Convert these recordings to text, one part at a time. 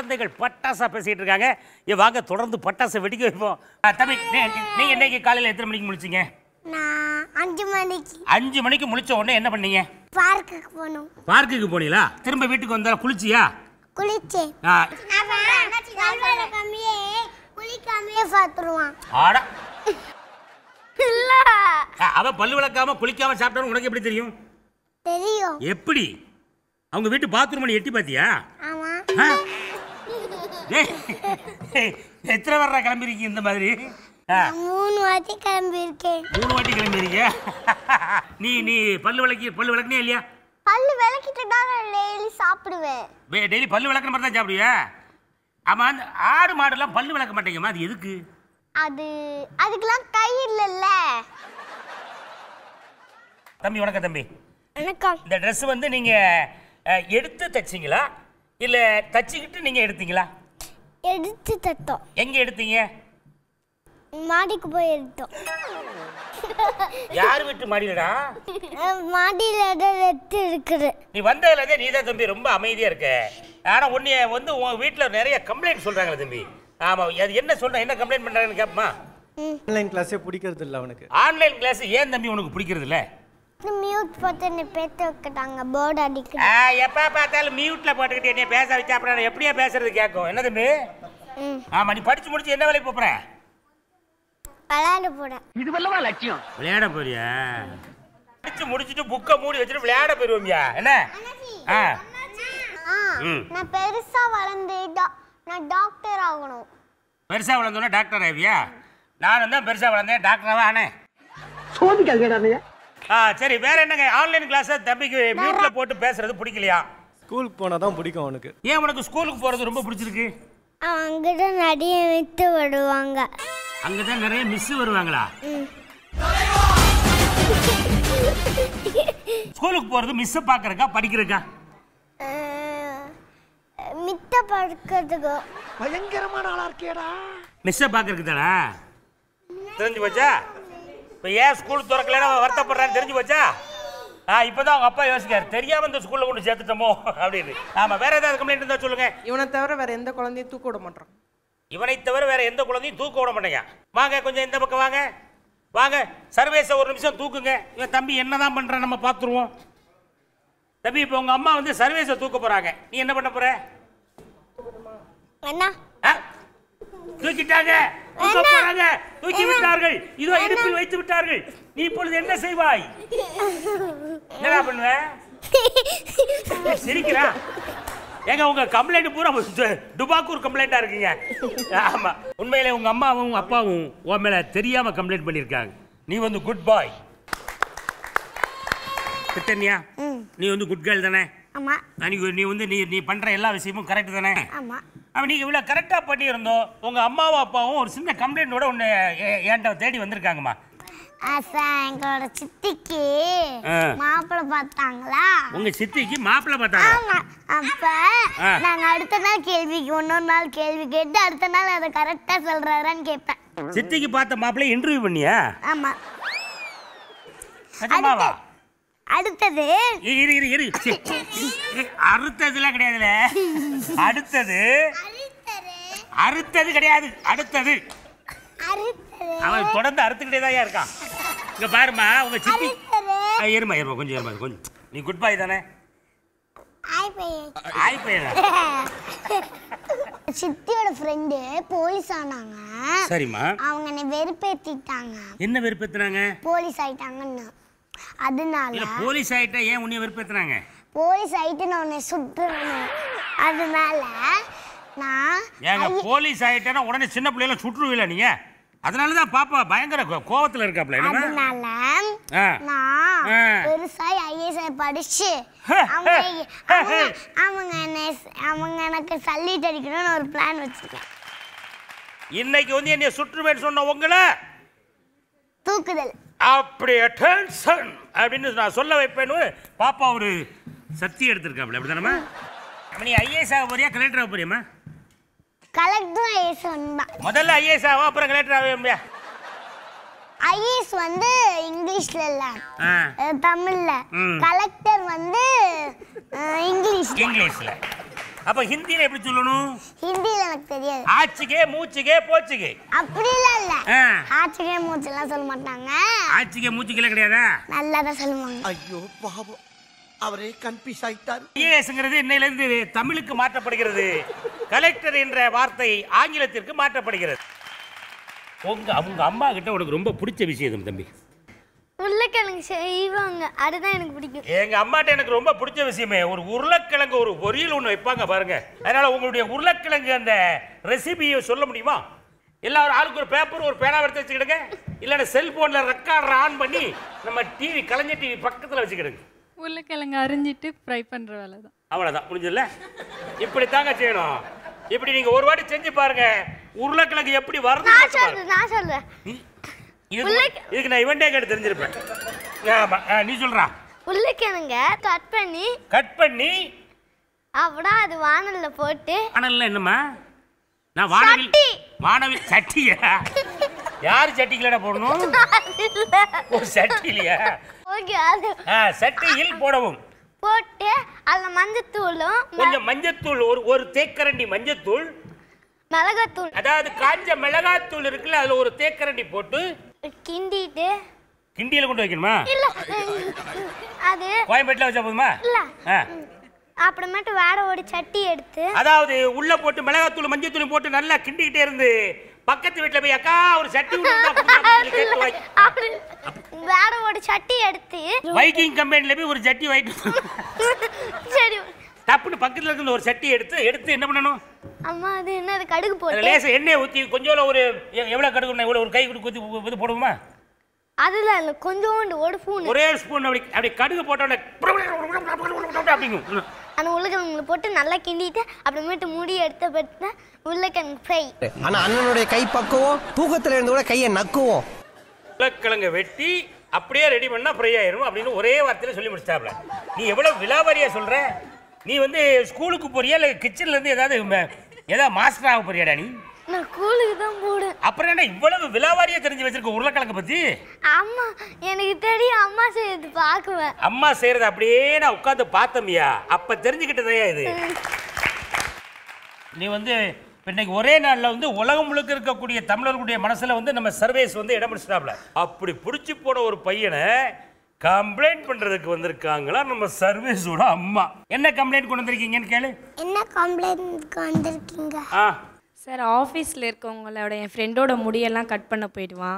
குழந்தைகள் பட்டாசா பேசிட்டு இருக்காங்க ஏ வாங்க தொடர்ந்து பட்டாசை வெடிக்க வைப்போம் ஆ, தம்பி நீ- நீங்க இன்னைக்கு காலையில எத்தனை மணிக்கு முழிச்சீங்க நான் அஞ்சு மணிக்கு அஞ்சு மணிக்கு முழிச்ச உடனே என்ன பண்ணீங்க பார்க்குக்கு போகணும் பார்க்குக்கு போனீங்களா திரும்ப வீட்டுக்கு வந்தா குளிச்சியா குளிச்சேன் ஆ, அவன் கம்மியே குளிக்காமையே பார்த்துருவான் ஆடா இல்ல ஆ, அவ பல்லு விளக்காம குளிக்காம சாப்பிட்டான்னு உனக்கு எப்படி தெரியும் தெரியும் எப்படி அவங்க வீட்டு பாத்ரூம் எட்டி பாத்தியா ஆமா ஆ? ஏய், எத்தனை வர்ற கிளம்பிருக்கீங்க இந்த மாதிரி ஆ, நான் மூணு வாட்டி கிளம்பி இருக்கேன் மூணு வாட்டி கிளம்பிருக்க நீ நீ பல்லு விளக்கி பல்லு விளக்குனே இல்லையா பல்லு விளக்கிட்டு தான் நான் டெய்லி சாப்பிடுவேன் டெய்லி பல்லு விளக்குற மாதிரி தான் சாப்பிடுவியா ஆமா அந்த ஆடு மாடுலாம் பல்லு விளக்க மாட்டேங்கம்மா அது எதுக்கு அது அதுக்கெல்லாம் கை இல்லைல்ல தம்பி வணக்கம் தம்பி வணக்கம் இந்த Dress வந்து நீங்க அஹ், எடுத்து தைச்சிங்களா இல்ல தச்சுக்கிட்டு நீங்க எடுத்தீங்களா எடுத்து தட்டோம் எங்க எடுத்தீங்க மாடிக்கு போய் எடுத்தோம் யார் வீட்டு மாடியிலடா மாடியில் தான் எடுத்து இருக்குது நீ வந்ததுல இருந்தே நீ தான் தம்பி ரொம்ப அமைதியா இருக்க ஆனா உன்னைய வந்து உன் வீட்டுல நிறைய கம்ப்ளைண்ட் சொல்றாங்களே தம்பி ஆமா அது என்ன சொல்ற என்ன கம்ப்ளைண்ட் பண்றாங்கன்னு கேப்பமா ஆன்லைன் கிளாஸே பிடிக்கிறது இல்லை அவனுக்கு ஆன்லைன் கிளாஸ் ஏன் தம்பி உனக்கு பிடிக்கிறது இல்ல மியூட் போட்டு என்னை பேத்து வைக்கிட்டாங்க போர்டு அடிக்குது ஆ, எப்ப பார்த்தாலும் மியூட்ல போட்டுக்கிட்டு என்ன பேச வச்சா அப்புறம் நான் எப்படியா பேசுறது கேட்கும் என்ன தம்பி ம் ஆமா நீ படிச்சு முடிச்சு என்ன வேலைக்கு போற விளையாட போறேன் விளையாட போறியா படிச்சு முடிச்சுட்டு புக்கை மூடி வச்சுட்டு விளையாட போயிருவோம்யா என்ன ஆ ஆ ம். நான் பெருசா வளர்ந்து டா- நான் டாக்டர் ஆகணும் பெருசா வளர்ந்தோன்னா டாக்டர் ஆவியா நானும் தான் பெருசா வளர்ந்தேன் டாக்டராகவே ஆனேன் ஆ சரி வேற என்னங்க ஆன்லைன் கிளாஸ் தம்பிக்கு மியூட்ல போட்டு பேசுறது பிடிக்கலையா ஸ்கூலுக்கு போனால் தான் பிடிக்கும் அவனுக்கு ஏன் உனக்கு ஸ்கூலுக்கு போறது ரொம்ப பிடிச்சிருக்கு அங்கிட்ட நிறைய வித்து விடுவாங்க அங்கதான் நிறைய மிஸ் வருவாங்களா ஸ்கூலுக்கு போறது மிஸ் பாக்குறக்கா படிக்கிறக்கா அஹ், மித்த படுக்கிறதுக்கு மிஸ்ஸை பார்க்கறதுக்கு தானா தெரிஞ்சு போச்சா இப்போ ஏன் ஸ்கூல் திறக்கலன்னா அவன் வருத்தப்படுறான்னு தெரிஞ்சு போச்சா ஆ இப்போதான் அவங்க அப்பா யோசிக்காரு தெரியாம இந்த ஸ்கூல்ல கொண்டு சேர்த்துட்டோமோ அப்படின்னு ஆமா வேற ஏதாவது கம்ப்ளைண்ட் இருந்தா சொல்லுங்க இவனை தவிர வேற எந்த குழந்தையும் தூக்க விட மாட்டான் இவனை தவிர வேற எந்த குழந்தையும் தூக்க விட மாட்டேங்க வாங்க கொஞ்சம் இந்த பக்கம் வாங்க வாங்க சர்வேஸை ஒரு நிமிஷம் தூக்குங்க இவன் தம்பி என்னதான் பண்றான் நம்ம பார்த்துருவோம் தம்பி இப்போ உங்க அம்மா வந்து சர்வேஸை தூக்க போறாங்க நீ என்ன பண்ண போற என்ன ஆ? தூக்கிட்டாங்க தூக்க போறாங்க தூக்கி விட்டார்கள் இதோ இடுப்பில் வைத்து விட்டார்கள் நீ இப்பொழுது என்ன செய்வாய் என்னடா பண்ணுவ சிரிக்கிறா ஏங்க உங்க கம்ப்ளைண்ட் பூரா து- டுபாக்கூர் கம்ப்ளைண்டா இருக்குங்க ஆமா உண்மையிலே உங்க அம்மாவும் உங்க அப்பாவும் உன் மேல தெரியாம கம்ப்ளைண்ட் பண்ணிருக்காங்க நீ வந்து குட் பாய் கிட்டன்யா நீ வந்து குட் கேர்ள் தானே ஆமா நீ நீ வந்து நீ நீ பண்ற எல்லா விஷயமும் கரெக்ட் தானே ஆமா அவன் நீங்க இவ்வளவு கரெக்டா பண்ணியிருந்தோம் உங்க அம்மாவும் அப்பாவும் ஒரு சின்ன கம்ப்ளைண்டோட உன்னை எ- என்கிட்ட தேடி வந்திருக்காங்கம்மா ஆசா எங்களோட சித்திக்கு ஆ. மாப்பிள்ளை பார்த்தாங்களா உங்க சித்திக்கு மாப்பிள்ளை பார்த்தாங்க ஆமா அப்ப ஆ. நாங்க அடுத்த நாள் கேள்விக்கு இன்னொரு நாள் கேள்வி கேட்டு அடுத்த நாள் அதை கரெக்டா சொல்றாரான்னு கேட்பேன் சித்திக்கு பார்த்த மாப்பிள்ளை இன்டர்வியூ பண்ணியா ஆமா நிஜமாவா அடுத்தது இரு இரு, இரு இரு சி, இ- அறுத்ததுலாம் கிடையாதுல அடுத்தது அறுத்தது கிடையாது அடுத்தது அடுத்தது அவன் தொடர்ந்து அறுத்துக்கிட்டே தான் இருக்கான் இங்க பாருமா உங்க சித்தி அடுத்தது ஆ, இருமா இருமா கொஞ்சம் இருமா கொஞ்சம் நீ குட் பாய் தானே ஆய் பையன் ஆய் பையனா சித்தியோட ஃப்ரெண்டு போலீஸ் ஆனாங்க சரிம்மா அவங்க என்னை வெறுப்பேத்திட்டாங்க என்ன வெறுப்பேத்துனாங்க போலீஸ் ஆயிட்டாங்கன்னு அதனால இல்ல போலீஸ் ஆயிட்டா ஏன் உன்னைய வெறுப்பேத்துனாங்க போலீஸ் ஆயிட்டு நான் உன்னை சுட்டுறணும் அதனால நான் ஏங்க போலீஸ் ஆயிட்டேன்னா உடனே சின்ன பிள்ளைல சுற்றுவீல நீங்க அதனால தான் பாப்பா பயங்கர கோ- கோவத்துல இருக்காப்ல என்னமா அதனால ஆ. நான் ஆ. பெருசாய் ஐஏஎஸ் படிச்சு ஹே, அவங்க ஹே, அவங்க ஹே. அவங்க என்னை அவங்க எனக்கு சல்லிட்டு அடிக்கணும்னு ஒரு பிளான் வச்சிருக்கேன் இன்னைக்கு வந்து என்னைய சுற்றுவேன்னு சொன்ன உங்களை தூக்குதல் அப்படி அட்டென்ஷன் அப்படின்னு நான் சொல்ல வைப்பேன்னு பாப்பா ஒரு சக்தி எடுத்திருக்காப்ல அப்படிதானம்மா அப்ப நீ ஐஏஎஸ் ஆக போறியா கலெக்டர் ஆக போறியாம்மா கலெக்டரும் ஐஏஎஸ் வந்தான் முதல்ல ஐஏஎஸ் ஆகும் அப்புறம் கலெக்டர் ஆக முடியா ஐஏஎஸ் வந்து இங்கிலீஷ்ல இல்ல ஆ அஹ், தமிழ்ல ம். கலெக்டர் வந்து அஹ், இங்கிலீஷ் இங்கிலீஷ்ல அப்ப ஹிந்தியில எப்படி சொல்லணும் ஹிந்தியில் எனக்கு தெரியாது ஆச்சுக்கே மூச்சுக்கே போச்சுக்கே அப்படிலாம் இல்லை ஆ. ஆச்சுக்கே மூச்செல்லாம் சொல்ல மாட்டாங்க ஆச்சுக்கே மூச்சுக்கே கிடையாதா நல்லா தான் சொல்லுவாங்க ஐயோ பாவம் அவரே கன்ஃபியூஸ் ஆயிட்டாரு ஐஏஎஸ்ங்கிறது இன்னையிலிருந்து தமிழுக்கு மாற்றப்படுகிறது கலெக்டர் என்ற வார்த்தை ஆங்கிலத்திற்கு மாற்றப்படுகிறது உங்க அவங்க அம்மா கிட்ட உனக்கு ரொம்ப பிடிச்ச விஷயம் எது தம்பி உருளைக்கிழங்கு செய்வாங்க அதுதான் எனக்கு பிடிக்கும் எங்க அம்மாட்ட எனக்கு ரொம்ப பிடிச்ச விஷயமே ஒரு உருளைக்கிழங்கு ஒரு பொரியல் ஒன்று வைப்பாங்க பாருங்க அதனால உங்களுடைய உருளைக்கிழங்கு அந்த ரெசிபியை சொல்ல முடியுமா எல்லாரும் ஆளுக்கு ஒரு பேப்பர் ஒரு பேனா எடுத்து வச்சுக்கிடுங்க இல்லைன்னா செல்போன்ல ரெக்கார்டர் ஆன் பண்ணி நம்ம டிவி கலைஞர் டிவி பக்கத்தில் வச்சுக்கிடுங்க உருளைக்கிழங்கு அரிஞ்சிட்டு ஃப்ரை பண்ணுற வேலை தான் அவ்வளோதான் முடிஞ்சதுல இப்படி தாங்க செய்யணும் இப்படி நீங்க ஒரு வாட்டி செஞ்சு பாருங்க உருளைக்கிழங்கு எப்படி வருது நான் மட்டும் பாருங்க. சொல்றேன் நான் சொல்றேன் இதுக்கு இதுக்கு நான் இவன்டே கேட்டு தெரிஞ்சிருப்பேன் ஆமா ஆ, நீ சொல்றா உருளைக்கிழங்க கட் பண்ணி கட் பண்ணி அப்புறம் அது வானல்ல போட்டு வானல்ல என்னம்மா நான் வானவில் சட்டி. வானவில் சட்டியா யார் சட்டிக்கலடா போடணும் ஒரு சட்டி இல்லையா ஓகே அது ஆ, சட்டியில் போடவும் போட்டு அதில் மஞ்சத்தூளும் கொஞ்சம் மஞ்சத்தூள் ஒரு ஒரு தேக்கரண்டி மஞ்சத்தூள் மிளகாத்தூள் அதாவது காஞ்ச மிளகாத்தூள் இருக்குல்ல அதுல ஒரு தேக்கரண்டி போட்டு கிண்டிட்டு கிண்டியில கொண்டு வைக்கணுமா இல்ல அது கோயம்பேட்டில் வச்சா போதுமா இல்ல ஆ. அப்புறமேட்டு வேற ஒரு சட்டி எடுத்து அதாவது உள்ள போட்டு மிளகாத்தூள் மஞ்சத்தூள் போட்டு நல்லா கிண்டிக்கிட்டே இருந்து பக்கத்து வீட்டுல போய் அக்கா ஒரு சட்டி ஒண்ணு இருந்தா கொடுங்க அப்படின்னு கேட்டு வாங்கி- அப்படி வேற ஒரு சட்டி எடுத்து வைக்கிங் கம்பெனில போய் ஒரு சட்டி வாங்கிட்டு சரி டப்புன்னு பக்கத்துல இருக்கிற ஒரு சட்டி எடுத்து எடுத்து என்ன பண்ணணும் அம்மா அது என்ன அது கடுகு அதுல போட்டு லேசா எண்ணெய் ஊத்தி கொஞ்சம் ஒரு எ- எவ்வளவு கடுகு எவ்வளவு ஒரு கை குடி ஊத்தி ஊ- இது போடுவோமா அதுல இல்ல கொஞ்சோண்டு ஒரு ஸ்பூன் ஒரே ஸ்பூன் அப்படி அப்படி கடுகு போட்டோன்னே அப்படிங்கும் அந்த உருளைக்கிழங்குல போட்டு நல்லா கிண்டிட்டு அப்புறமேட்டு மூடி எடுத்த பட்டு உருளைக்கிழங்கு ஃப்ரை ஆனா அண்ணனுடைய கை பக்குவோம் தூக்கத்துல இருந்து கூட கையை நக்குவோம் உருளைக்கிழங்கை வெட்டி அப்படியே ரெடி பண்ணா ஃப்ரை ஆயிரும் அப்படின்னு ஒரே வார்த்தையில சொல்லி முடிச்சிட்டாப்ல நீ எவ்வளவு விலாவாரியா சொல்ற நீ வந்து ஸ்கூலுக்கு போறியா இல்ல கிச்சன்ல இருந்து ஏதாவது ம- ஏதாவது மாஸ்டர் ஆக போறியாடா நீ நான் கூழுக்கு தான் போடுவேன் அப்புறம் என்ன இவ்வளவு விலாவாரியா தெரிஞ்சு வச்சிருக்க உருளைக்கிழங்க பத்தி அம்மா எனக்கு தெரியும் அம்மா செய்யறது பார்க்குவேன் அம்மா செய்யறது அப்படியே நான் உட்காந்து பார்த்தமியா அப்ப தெரிஞ்சுக்கிட்டதையா இது நீ வந்து இப்ப இன்னைக்கு ஒரே நாள்ல வந்து உலகம் முழுக்க இருக்கக்கூடிய தமிழர்களுடைய மனசுல வந்து நம்ம சர்வேஸ் வந்து இடம் பிடிச்சிட்டாப்ல அப்படி பிடிச்சி போன ஒரு பையனை கம்ப்ளைண்ட் பண்றதுக்கு வந்திருக்காங்களா நம்ம சர்வேஸோட அம்மா என்ன கம்ப்ளைண்ட் கொண்டு வந்திருக்கீங்கன்னு கேளு என்ன கம்ப்ளைண்ட்க்கு வந்திருக்கீங்க ஆ சார் ஆஃபீஸில் இருக்கவங்களோட என் ஃப்ரெண்டோட முடியெல்லாம் கட் பண்ண போயிடுவான்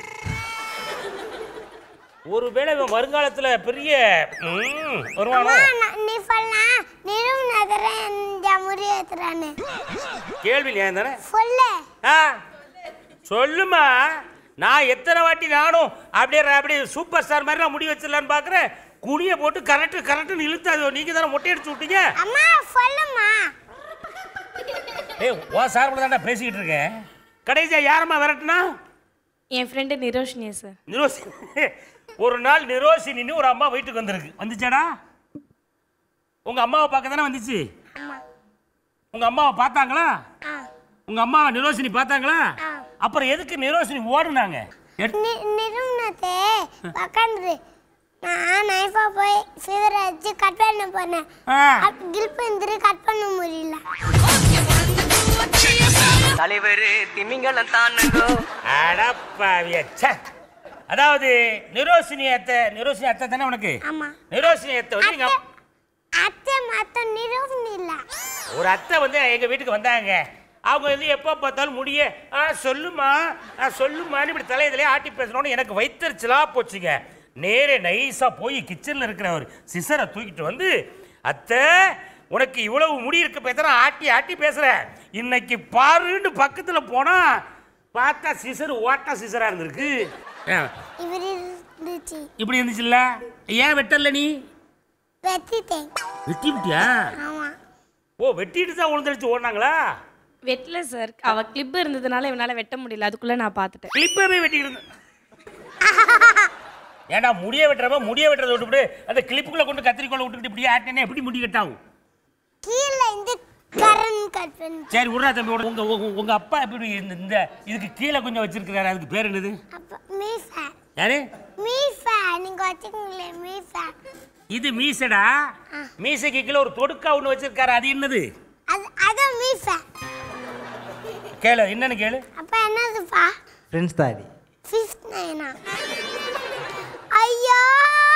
ஒருவேளை இவன் வருங்காலத்துல பெரிய ம், வருவானோ நீ சொல்லலாம் நிறுவ நகரன் முறி ஏத்துறான்னு கேள்வி ஏன் தானே சொல்லு ஆ சொல்லுமா நான் எத்தனை வாட்டி நானும் அப்படியே அப்படியே சூப்பர் ஸ்டார் மாதிரி நான் முடி வச்சிடலான்னு பார்க்குறேன் குனியை போட்டு கரெக்டு கரெக்டுன்னு இழுத்து அது நீங்கள் தானே மொட்டை அடிச்சு விட்டீங்க அம்மா சொல்லுமா ஏய் ஓ சார் தான்டா பேசிக்கிட்டு இருக்கேன் கடைசியா யாரம்மா விரட்டுனா என் ஃப்ரெண்டு நிரோஷினியா சார் நிரோஷினி ஒரு நாள் நிரோஷினின்னு ஒரு அம்மா வீட்டுக்கு வந்திருக்கு வந்துச்சாடா உங்க அம்மாவை பார்க்க தானே வந்துச்சு உங்க அம்மாவை பார்த்தாங்களா உங்க அம்மாவை நிரோஷினி பார்த்தாங்களா அப்புறம் எதுக்கு நிரோஷினி ஓடுனாங்க எட்- நிறுவனத்தை உக்காந்துரு நான் நைஃபா போய் ஃபீவர் வச்சு கட் பண்ண போனேன் ஆ கில்ப் வந்துரு கட் பண்ண முடியல தலைவர் திமிங்கலம் தானுங்கோ அடப்பாவிய ச்சே. அதாவது நிரோஷினி அத்தை நிரோஷினி அத்தை தானே உனக்கு ஆமா நிரோஷினி அத்தை வந்து எங்க அப்- அத்தை மத்த நிறுவனம் இல்ல ஒரு அத்தை வந்து எங்க வீட்டுக்கு வந்தாங்க அவங்க வந்து எப்போ பார்த்தாலும் முடிய ஆ சொல்லுமா ஆ சொல்லுமான்னு இப்படி தலையதிலே ஆட்டி பேசணும்னு எனக்கு வைத்தறிச்சலா போச்சுங்க நேரே நைஸா போய் கிச்சன்ல இருக்கிற ஒரு சிசரை தூக்கிட்டு வந்து அத்தை உனக்கு இவ்வளவு முடி இருக்க பேசுற ஆட்டி ஆட்டி பேசுற இன்னைக்கு பாருன்னு பக்கத்துல போனா பார்த்தா சிசர் ஓட்டா சிசரா இருந்திருக்கு ஆ, இவர் இருந்துச்சு இப்படி இருந்துச்சுல்ல ஏன் வெட்டல நீ வெத்திட்டேன் வெட்டி விட்டியா ஆமா ஓ வெட்டிட்டு தான் உழுந்தடிச்சு ஓடினாங்களா வெட்டல சார் அவ கிளிப் இருந்ததுனால இவனால வெட்ட முடியல அதுக்குள்ள நான் பார்த்துட்டேன் கிளிப்பவே வெட்டிக்கிட்டு இருந்தேன் ஏன்டா முடிய வெட்டுறப்ப முடிய வெட்டுறதை விட்டுவிட்டு அந்த கிளிப்புக்குள்ள கொண்டு கத்திரிக்கோலை விட்டுக்கிட்டு இப்படியே ஆட்டினே எப்படி முடி கட்டாகும் கீழே இந்த கரண் கட் பண்ணி சரி விட்றா தம்பி விடு. உங்க உங்க உங்க அப்பா எப்படி இந்த இந்த இதுக்கு கீழே கொஞ்சம் வச்சிருக்கிறாரு அதுக்கு பேர் என்னது அப்ப மீஃபா யாரு மீஃபா நீங்க வச்சுக்கோங்களே மீஃபா இது மீசடா மீசைக்கு கீழே ஒரு தொடுக்கா ஒன்று வச்சிருக்காரு அது என்னது அது அதான் மீசை கேளு என்னன்னு கேளு அப்போ என்னதுப்பா ஃப்ரெண்ட்ஸ் தாடி ஃபிஃப்த் நைனா ஐயோ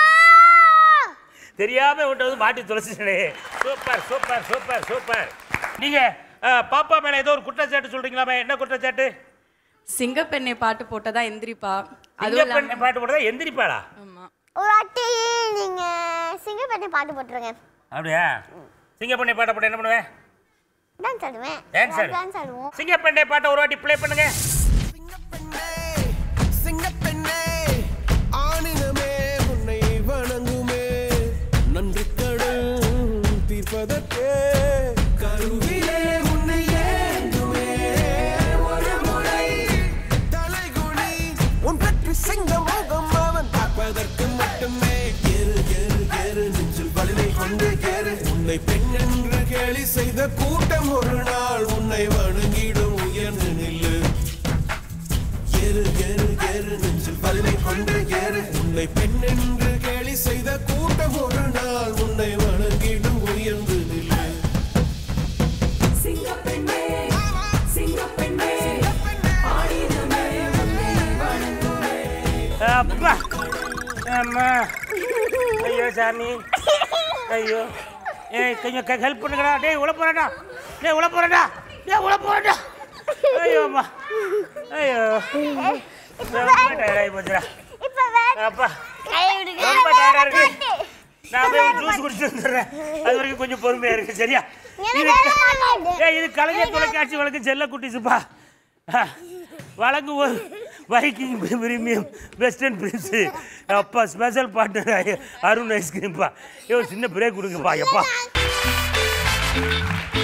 தெரியாம விட்டு வந்து மாட்டி தொலைச்சிட்டே சூப்பர் சூப்பர் சூப்பர் சூப்பர் நீங்க அஹ், பாப்பா மேல ஏதோ ஒரு குற்றச்சாட்டு சொல்றீங்களாமே என்ன குற்றச்சாட்டு சிங்கப்பெண்ணை பாட்டு போட்டதா எந்திரிப்பா அதுவும் அதுவும் பாட்டு போட்டதா எந்திரிப்பாளா ஆமா ஒரு வாட்டி நீங்க சிங்கப்பேட்டை பாட்டு போட்டுருங்க அப்படியா சிங்கப்பண்ணை பாட்டை போட்டு என்ன பண்ணுவேன் டான்ஸ் ஆடுவேன் Dance ஆடு. டான்ஸ் ஆடுவோம் சிங்கப்பண்ணை பாட்டை ஒரு வாட்டி ப்ளே பண்ணுங்க சிங்கப்பெண்ணே ஆணினமே உன்னை வணங்குமே நன்றி கடன் தீர்ப்பதற்கே கருவிலே உன்னை ஏந்துமே ஒரு முறை தலைகுனி உன் பற்றி சிங்க முகம் அவன் பார்ப்பதற்கு மட்டுமே ஏறு ஏறு ஏறு நெஞ்சில் வலிமை கொண்டு ஏறு உன்னை பெண் என்று கேலி செய்த கூட்டம் ஒரு நாள் உன்னை வணங்கிடும் உயர்ந்து நில்லு ஏறு ஏறு ஏறு நெஞ்சில் வலிமை கொண்டு ஏறு உன்னை பெண் என்று கேலி செய்த கூட்டம் ஒரு நாள் உன்னை வணங்கிடும் உயர்ந்து நில்லு அப்பா அம்மா ஐயோ சாமி ஐயோ ஏய் கொஞ்சம் ஹெல்ப் பண்ணுங்கடா டேய் உள்ள போறடா டேய் உள்ள போறடா டேய் உள்ள போறடா ஐயோ அம்மா ஐயோ ரொம்ப டயர்டாகி போச்சுடா இப்போ வேற அப்பா கை விடுங்க ரொம்ப டயர்டா இருக்கு நான் போய் ஜூஸ் குடிச்சு வந்துடுறேன் அது வரைக்கும் கொஞ்சம் பொறுமையா இருக்கு சரியா இது ஏய் இது கலைஞர் தொலைக்காட்சி வழக்கு செல்ல குட்டிசுப்பா வழங்கு ஒரு வைக்கிங் பிரீமியம் வெஸ்டர்ன் பிரின்ஸ் அப்பா ஸ்பெஷல் பார்ட்னர் அருண் ஐஸ்கிரீம்ப்பா ஏ ஒரு சின்ன பிரேக் கொடுங்கப்பா எப்பா